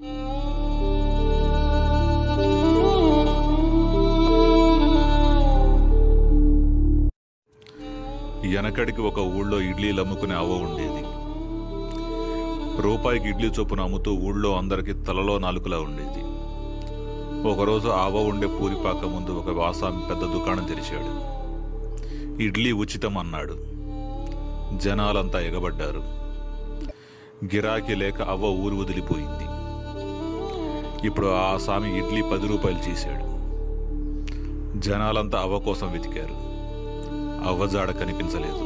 వెనకడికి ఒక ఊళ్ళో ఇడ్లీలు అమ్ముకునే అవ్వ ఉండేది రూపాయికి ఇడ్లీ చొప్పున అమ్ముతూ ఊళ్ళో అందరికీ తలలో నాలుకలా ఉండేది ఒకరోజు ఆ అవ్వ ఉండే పూరిపాక ముందు ఒక వాసామి పెద్ద దుకాణం తెరిచాడు ఇడ్లీ ఉచితం అన్నాడు జనాలంతా ఎగబడ్డారు గిరాకీ లేక అవ్వ ఊరు వదిలిపోయింది ఇప్పుడు ఆ స్వామి ఇడ్లీ పది రూపాయలు చేశాడు జనాలంతా అవ్వ కోసం వెతికారు అవ్వజాడ కనిపించలేదు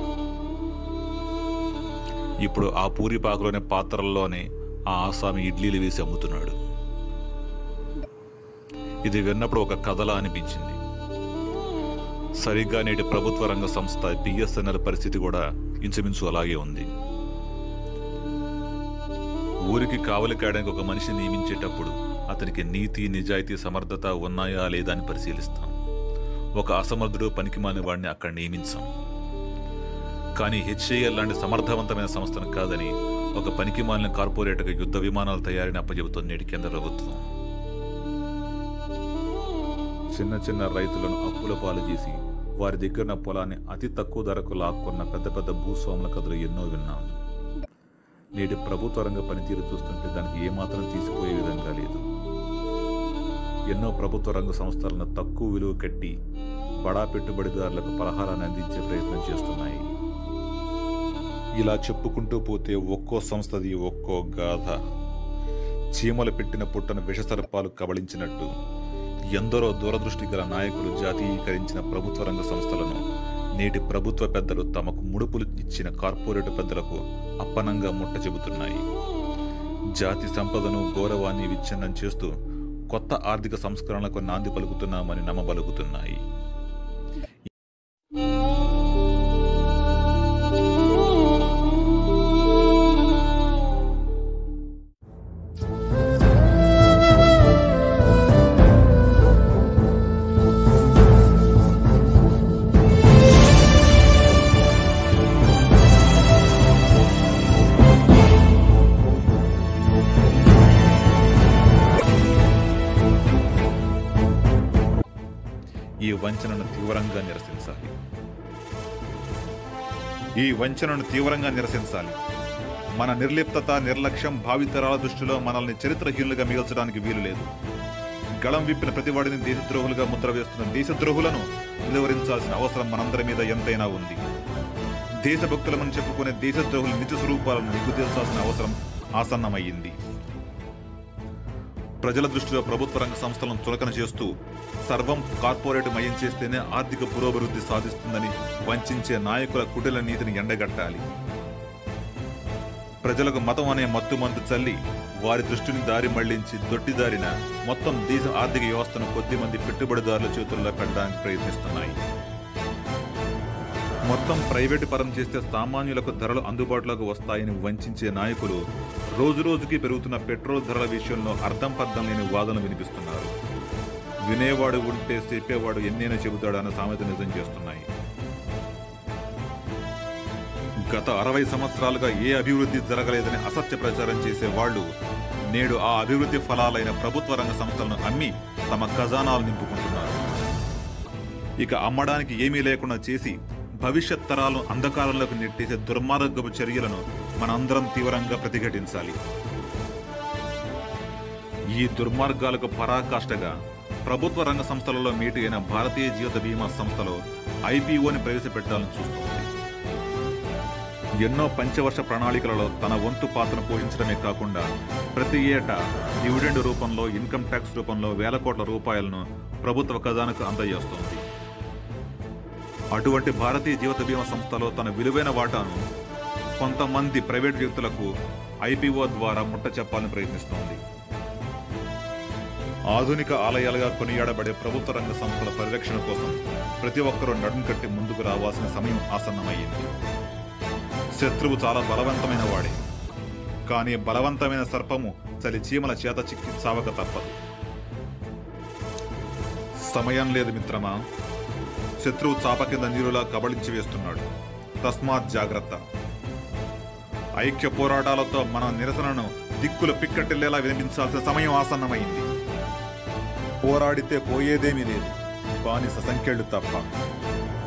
ఇప్పుడు ఆ పూరిపాకులోనే పాత్రల్లోనే ఆ ఆసామి ఇడ్లీలు వేసి అమ్ముతున్నాడు ఇది విన్నప్పుడు ఒక కథలా అనిపించింది సరిగ్గా నేటి ప్రభుత్వ రంగ సంస్థ బిఎస్ఎన్ఎల్ పరిస్థితి కూడా ఇంచుమించు అలాగే ఉంది ఊరికి కావలి కాయడానికి ఒక మనిషి నియమించేటప్పుడు అతనికి నీతి నిజాయితీ సమర్థత ఉన్నాయా లేదా అని పరిశీలిస్తాం ఒక అసమర్థుడు పనికిమాలిన వాడిని అక్కడ నియమించాం కానీ హెచ్ఏఎల్ లాంటి సమర్థవంతమైన సంస్థను కాదని ఒక పనికిమాలిన కార్పొరేట్గా యుద్ధ విమానాల తయారీని అప్పజెబుతోంది నేటి కేంద్ర ప్రభుత్వం చిన్న చిన్న రైతులను అప్పుల పాలు చేసి వారి దగ్గర పొలాన్ని అతి తక్కువ ధరకు లాక్కున్న పెద్ద పెద్ద భూస్వాముల కథలు ఎన్నో విన్నాం నేటి ప్రభుత్వ రంగ పనితీరు చూస్తుంటే దానికి ఏమాత్రం తీసిపోయే విధంగా లేదు ఎన్నో ప్రభుత్వ రంగ సంస్థలను తక్కువ విలువ కట్టి బడా పెట్టుబడిదారులకు పలహారాన్ని అందించే ప్రయత్నం చేస్తున్నాయి ఇలా చెప్పుకుంటూ పోతే ఒక్కో సంస్థది ఒక్కో గాథ చీమలు పెట్టిన పుట్టను విషసర్పాలు కబళించినట్టు ఎందరో దూరదృష్టి గల నాయకులు జాతీయీకరించిన ప్రభుత్వ రంగ సంస్థలను నేటి ప్రభుత్వ పెద్దలు తమకు ముడుపులు ఇచ్చిన కార్పొరేట్ పెద్దలకు అప్పనంగా ముట్ట చెబుతున్నాయి జాతి సంపదను గౌరవాన్ని విచ్ఛిన్నం చేస్తూ కొత్త ఆర్థిక సంస్కరణలకు నాంది పలుకుతున్నామని నమ్మబలుకుతున్నాయి ఈ వంచనను తీవ్రంగా నిరసించాలి ఈ వంచనను తీవ్రంగా నిరసించాలి మన నిర్లిప్తత నిర్లక్ష్యం భావితరాల దృష్టిలో మనల్ని చరిత్రహీనులుగా మిగల్చడానికి వీలు లేదు గళం విప్పిన ప్రతివాడిని దేశద్రోహులుగా ముద్ర వేస్తున్న దేశద్రోహులను నిలువరించాల్సిన అవసరం మనందరి మీద ఎంతైనా ఉంది దేశభక్తులమని చెప్పుకునే దేశద్రోహుల నిజ స్వరూపాలను నిగ్గుదేల్చాల్సిన అవసరం ఆసన్నమయ్యింది ప్రజల దృష్టిలో ప్రభుత్వ రంగ సంస్థలను చులకన చేస్తూ సర్వం కార్పొరేట్ మయం చేస్తేనే ఆర్థిక పురోభివృద్ధి సాధిస్తుందని వంచే నాయకుల కుటిల నీతిని ఎండగట్టాలి ప్రజలకు మతం అనే మత్తు మందు చల్లి వారి దృష్టిని దారి మళ్లించి దొడ్డిదారిన మొత్తం దేశ ఆర్థిక వ్యవస్థను కొద్ది మంది పెట్టుబడిదారుల చేతుల్లో పెట్టడానికి ప్రయత్నిస్తున్నాయి మొత్తం ప్రైవేటు పరం చేస్తే సామాన్యులకు ధరలు అందుబాటులోకి వస్తాయని వంచే నాయకులు రోజు రోజుకి పెరుగుతున్న పెట్రోల్ ధరల విషయంలో అర్థం పర్థం లేని వాదనలు వినిపిస్తున్నారు వినేవాడు ఉంటే చెప్పేవాడు ఎన్నైనా చెబుతాడు అన్న సామెత నిజం చేస్తున్నాయి గత అరవై సంవత్సరాలుగా ఏ అభివృద్ధి జరగలేదని అసత్య ప్రచారం చేసే వాళ్ళు నేడు ఆ అభివృద్ధి ఫలాలైన ప్రభుత్వ రంగ సంస్థలను అమ్మి తమ ఖజానాలు నింపుకుంటున్నారు ఇక అమ్మడానికి ఏమీ లేకుండా చేసి భవిష్యత్ తరాలను అంధకారంలోకి నెట్టేసే దుర్మార్గపు చర్యలను మనందరం తీవ్రంగా ప్రతిఘటించాలి ఈ దుర్మార్గాలకు పరాకాష్ఠగా ప్రభుత్వ రంగ సంస్థలలో మీటు అయిన భారతీయ జీవిత బీమా సంస్థలో ఐపీఓని ప్రవేశపెట్టాలని చూస్తోంది ఎన్నో పంచవర్ష ప్రణాళికలలో తన వంతు పాత్రను పోషించడమే కాకుండా ప్రతి ఏటా డివిడెండ్ రూపంలో ఇన్కమ్ ట్యాక్స్ రూపంలో వేల కోట్ల రూపాయలను ప్రభుత్వ ఖజానాకు అందజేస్తోంది అటువంటి భారతీయ జీవిత బీమా సంస్థలో తన విలువైన వాటాను కొంతమంది ప్రైవేట్ వ్యక్తులకు ఐపీఓ ద్వారా ముట్ట చెప్పాలని ప్రయత్నిస్తోంది ఆధునిక ఆలయాలుగా కొనియాడబడే ప్రభుత్వ రంగ సంస్థల పరిరక్షణ కోసం ప్రతి ఒక్కరూ నడుం కట్టి ముందుకు రావాల్సిన సమయం ఆసన్నమయ్యింది శత్రువు చాలా బలవంతమైన వాడే కానీ బలవంతమైన సర్పము చలి చీమల చేత చిక్కి చావక తప్పదు సమయం లేదు మిత్రమా శత్రువు చాప కింద నీరులా కబళించి వేస్తున్నాడు తస్మాత్ జాగ్రత్త ఐక్య పోరాటాలతో మన నిరసనను దిక్కులు పిక్కటిల్లేలా వినిపించాల్సిన సమయం ఆసన్నమైంది పోరాడితే పోయేదేమీ లేదు బానిస సంఖ్యలు తప్ప